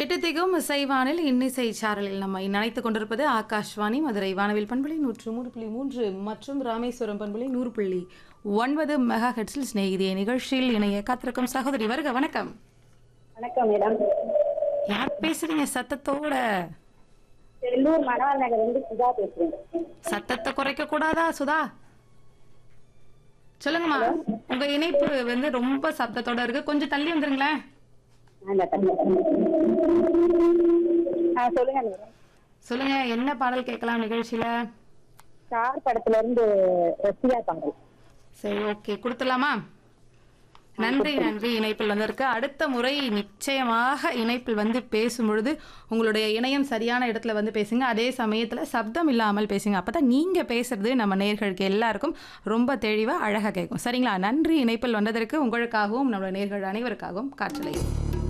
எட்டு திகும் இசைவானில் இன்னிசை சாரலில் நம்மை நினைத்துக் கொண்டிருப்பது ஆகாஷ்வாணி மதுரை வானவில் பண்புலி நூற்று மூணு புள்ளி மூன்று மற்றும் ராமேஸ்வரம் பண்புலி நூறு புள்ளி ஒன்பது மெகா ஹெட்ஸில் சிநேகிதிய நிகழ்ச்சியில் இணைய காத்திருக்கும் சகோதரி வருக வணக்கம் வணக்கம் மேடம் யார் பேசுறீங்க சத்தத்தோட செல்லூர் மணவாள் நகர் வந்து சுதா பேசுறேன் சத்தத்தை குறைக்க கூடாதா சுதா சொல்லுங்கம்மா உங்க இணைப்பு வந்து ரொம்ப சத்தத்தோட இருக்கு கொஞ்சம் தள்ளி வந்துருங்களேன் ஆ, தம்பி. ஆ சொல்லுங்க மேடம் சொல்லுங்க என்ன பாடல் கேட்கலாம் நிகழ்ச்சியில ஸ்டார் படத்துல இருந்து ரசிகா பாடல் சரி ஓகே கொடுத்துடலாமா நன்றி நன்றி இணைப்பில் வந்திருக்கு அடுத்த முறை நிச்சயமாக இணைப்பில் வந்து பேசும் பொழுது உங்களுடைய இணையம் சரியான இடத்துல வந்து பேசுங்க அதே சமயத்தில் சப்தம் இல்லாமல் பேசுங்க அப்போ தான் நீங்கள் பேசுறது நம்ம நேர்களுக்கு எல்லாருக்கும் ரொம்ப தெளிவாக அழகாக கேட்கும் சரிங்களா நன்றி இணைப்பில் வந்ததற்கு உங்களுக்காகவும் நம்மளுடைய நேர்கள் அனைவருக்காகவும் காற்றலையும்